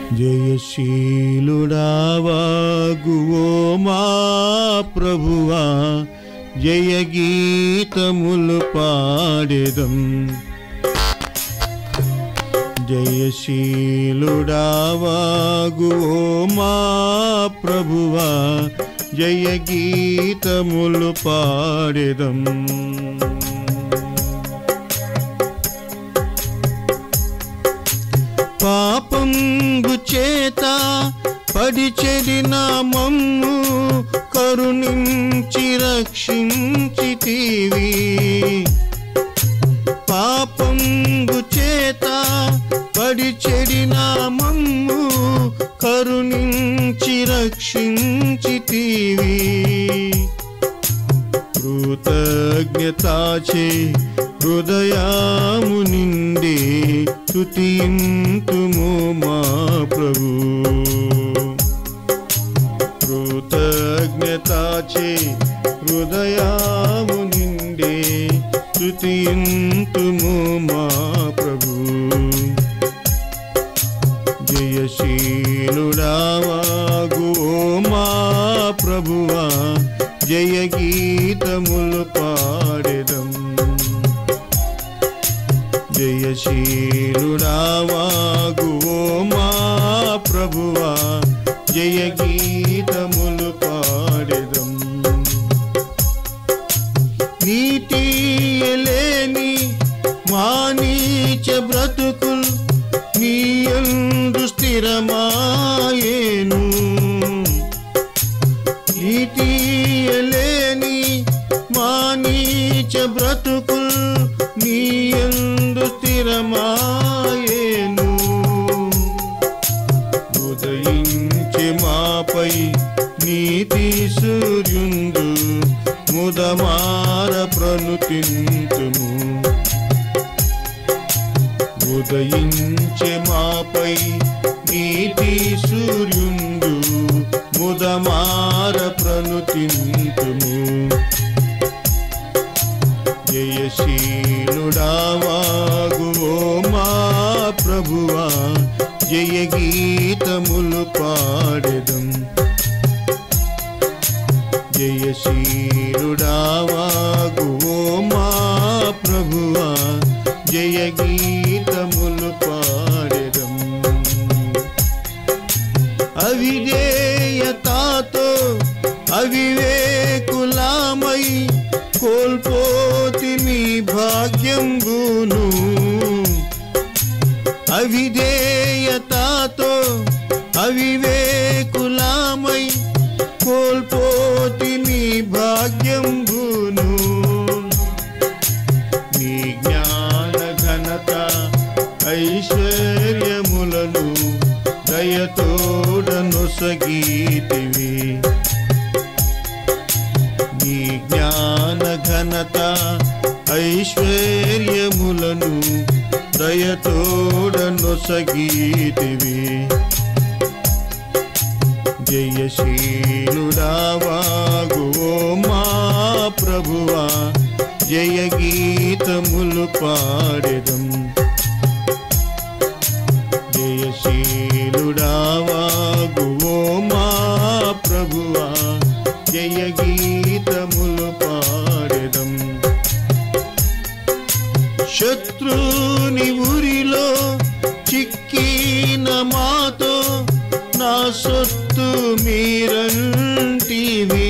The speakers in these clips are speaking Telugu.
జయశీలుడావాగువో మా ప్రభువా జయ గీతములు పాడెదం జయశీలుడావాగువో మా ప్రభువా జయ గీతములు పాడెదం పాపంగు చేత పడి చెడిన మమ్ము కరుణించి రక్షించితివి పాపంగు చేత పడి చెడిన మమ్ము కరుణించి రక్షించితివి కృతజ్ఞతాచే హృదయాము నిండి స్తుతింతుము మా ప్రభు కృతజ్ఞతాచే హృదయాము నిండి స్తుతింతుము మా ప్రభు జయశీలుడావాగు ఓ మా ప్రభువా జయ గీతములు పాడెదం జయశీలుడావాగు ఓ మా ప్రభువా జయ గీతములు పాడెదం నీతి లేని మానీచ బ్రతుకుల్ నీయందు స్థిరమాయేను నీతి లేని మానీచ బ్రతుకుల్ నీయందు స్థిరమాయేను ఉదయించి మాపై నీతి సూర్యుందు ముదమార ప్రనుతింతుము ఉదయించే మాపై నీతి సూర్యుండు ముదమార ప్రనుతింతుము జయశీలుడావాగు ఓ మా ప్రభువా జయ గీతములు పాడెదం జయశీలుడావాగు ఓ మా ప్రభువా జయ గీతములు పాడెదం అవిధేయతాతో అవివేకులామై కోల్పోతి మీ భాగ్యంబును అవిధేయతాతో అవివేకులామై కోల్పోతి మీ భాగ్యంబును నీ జ్ఞాన ఘనత ఐశ్వర్యములను దయతోడను సగీతివి నీ జ్ఞాన ఘనత ఐశ్వర్యములను దయతోడను సగీతివి జయశీలుడావాగు ఓ మా ప్రభువా జయ గీతములు పాడెదం జయశీలుడావాగు ఓ మా ప్రభువా జయ గీతములు పాడెదం శత్రుని ఊరిలో చిక్కిన మాతో నా సొత్తు మీరంటివి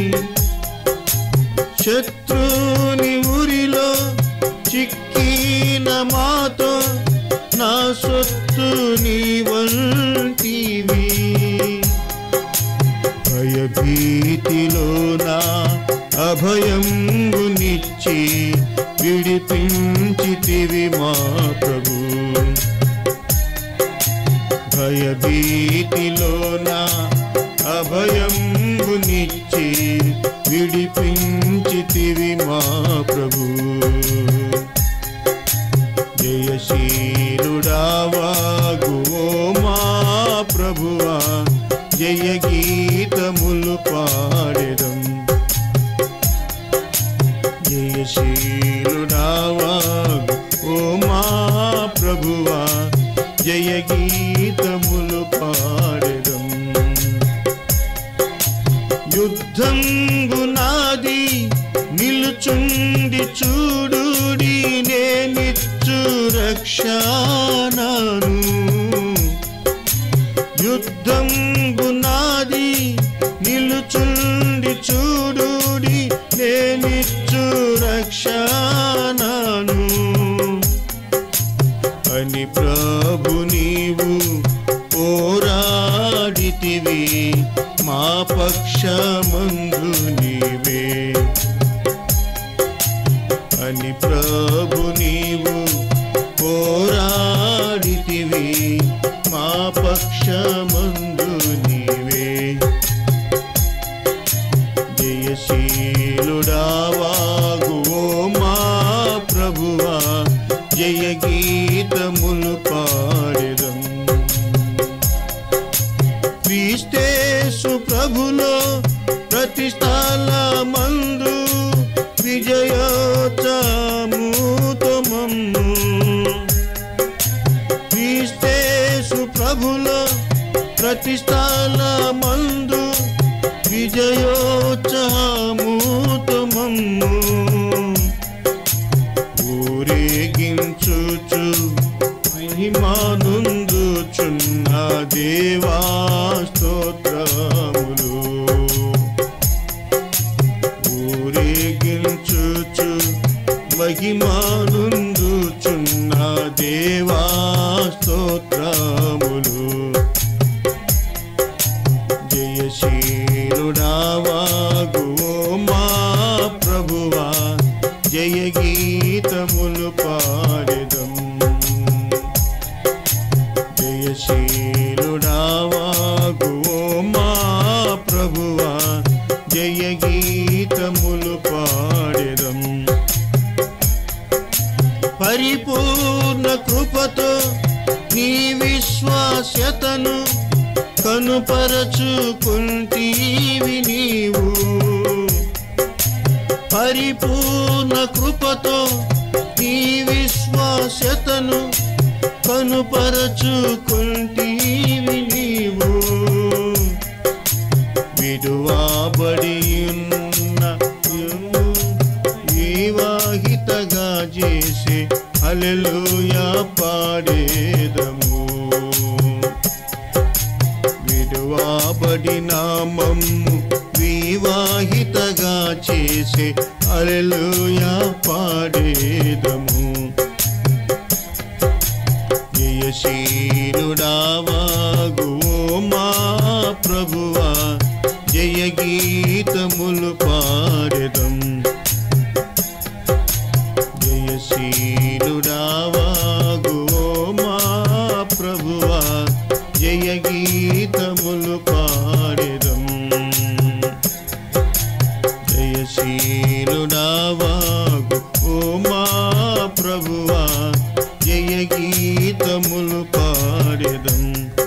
శత్రుని ఊరిలో చిక్కిన మాతో నా సొత్తు నీ వంటివి భయభీతిలో నా అభయంబునిచ్చి విడిపించితివి మా ప్రభు భయభీతిలో నా అభయంబునిచ్చి విడిపించితివి మా ప్రభు జయశీలుడావాగు ఓ మా ప్రభువా జయ గీతములు పాడెదం జయశీలుడావాగు ఓ మా ప్రభువా జయ గీతములు చూడుడి నేనిచ్చు రక్షణను యుద్ధం గునాది నిలుచుండి చూడుడి నేనిచ్చు రక్షణను అని ప్రభు నీవు పోరాడితివి మా పక్షమందు నీవే అని ప్రభు నీవు పోరాడితివి మా పక్షమందు నీవే జయశీలుడావాగు ఓ మా ప్రభువా జయ గీతములు పాడెదం క్రీస్తేసు ప్రభులో ప్రతి స్థలమందు విజయోత్సవముతమము క్రీస్తేసు ప్రభులో ప్రతి స్థలమందు విజయోత్సవముతమము ఊరేగించుచు మహిమానుందుచున్న దేవా స్తోత్రములు ఊరేగించుచు మహిమానుందుచున్న దేవా స్తోత్రములు జయశీలుడావాగు ఓ మా ప్రభువా జయ గీతములు పాడెదం జయశీలుడావాగు ఓ మా ప్రభువా జయ గీతములు పాడెదం పరిపూర్ణ కృపతో నీ విశ్వాస్యతను కనుపరచుకుంటీవి నీవు పరిపూర్ణ కృపతో నీ విశ్వాస్యతను కనుపరచుకుంటీవి నీవు విడువాబడి ఉన్న వివాహితగా చేసి హల్లెలూయా పాడేదము విడువాబడిన మమ్ము వివాహితగా చేసి హల్లెలూయా పాడేదము జయశీలుడావాగు ఓ మా ప్రభువా జయ గీతములు పాడెదం జయశీలుడావాగు ఓ మా ప్రభువా జయ గీతములు పాడెదం జయశీలుడావాగు ఓ మా ప్రభువా జయ గీతములు పాడెదం